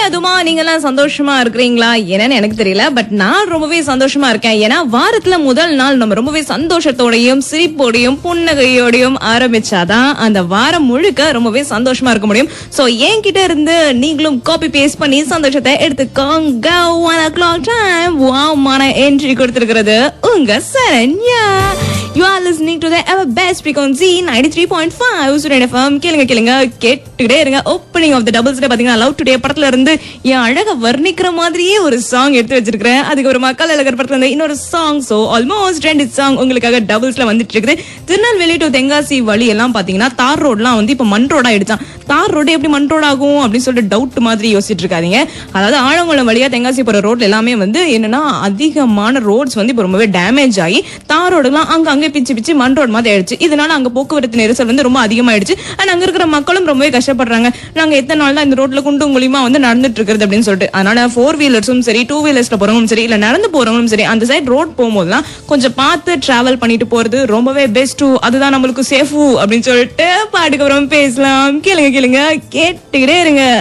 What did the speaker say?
அதுமா நீங்க எல்லாம் சந்தோஷமா இருக்கிறீங்களா என்னன்னு எனக்கு தெரியல பட் நான் ரொம்பவே சந்தோஷமா இருக்கேன் ஏன்னா வாரத்துல முதல் நாள் நம்ம ரொம்பவே சந்தோஷத்தோடையும் சிரிப்போடையும் புன்னகையோடையும் ஆரம்பிச்சாதான் அந்த வாரம் முழுக்க ரொம்பவே சந்தோஷமா இருக்க முடியும் சோ என்கிட்ட இருந்து நீங்களும் காப்பி பேஸ்ட் பண்ணி சந்தோஷத்தை எடுத்துக்கோங்க ஒன் ஓ கிளாக் டைம் வாமான என்ட்ரி கொடுத்திருக்கிறது உங்க Saranya you are listening to the ever best frequency ninety three point five Suryan FM கேளுங்க கேளுங்க கேட்டுக்கிட்டே இருங்க ஓப்பனிங் ஆஃப் த டபுள்ஸ் பாத்தீங்கன்னா லவ் டுடே படத்துல இருந்து என் அழக வர்ணிக்கிற மாதிரியே ஒரு சாங் எடுத்து வச்சிருக்கிறேன் அதுக்கு ஒரு மக்கள் அழகர் படத்துல இருந்து இன்னொரு சாங் சோ ஆல்மோஸ்ட் ரெண்டு சாங் உங்களுக்காக டபுள்ஸ்ல வந்துட்டு இருக்குது திருநெல்வேலி டு தென்காசி வழி எல்லாம் பாத்தீங்கன்னா தார் ரோட்லாம் வந்து இப்ப மண் ரோடா ஆயிடுச்சான் தார் ரோடு எப்படி மண் ரோடு ஆகும் அப்படின்னு சொல்லிட்டு டவுட் மாதிரி யோசிச்சுட்டு இருக்காதீங்க அதாவது ஆழங்குளம் வழியா தென்காசி போற ரோட்ல எல்லாமே வந்து என்னன்னா அதிகமான ரோட்ஸ் வந்து இப்ப ரொம்பவே டேமேஜ் ஆகி தார் ரோடுலாம் அங்க அங்க பிச்சு பிச்சு மண் ரோடு மாதிரி ஆயிடுச்சு இதனால அங்க போக்குவரத்து நெரிசல் வந்து ரொம்ப அதிகமாயிடுச்சு அண்ட் அங்க இருக்கிற மக்களும் ரொம்பவே கஷ்டப்படுறாங்க நாங்க எத்தனை நாள் தான் இந்த ரோட்ல குண்டு மூலியமா வந்து நடந்துட்டு இருக்கிறது அப்படின்னு சொல்லிட்டு அதனால ஃபோர் வீலர்ஸும் சரி டூ வீலர்ஸ்ல போறவங்களும் சரி இல்ல நடந்து போறவங்களும் சரி அந்த சைடு ரோட் போகும்போதுலாம் கொஞ்சம் பார்த்து டிராவல் பண்ணிட்டு போறது ரொம்பவே பெஸ்ட் அதுதான் நம்மளுக்கு சேஃபு அப்படின்னு சொல்லிட்டு பாட்டுக்கு அப்புறம் பேசலாம் கேளுங்க கேளுங்க கேட்டுக்கிட்டே இருங்க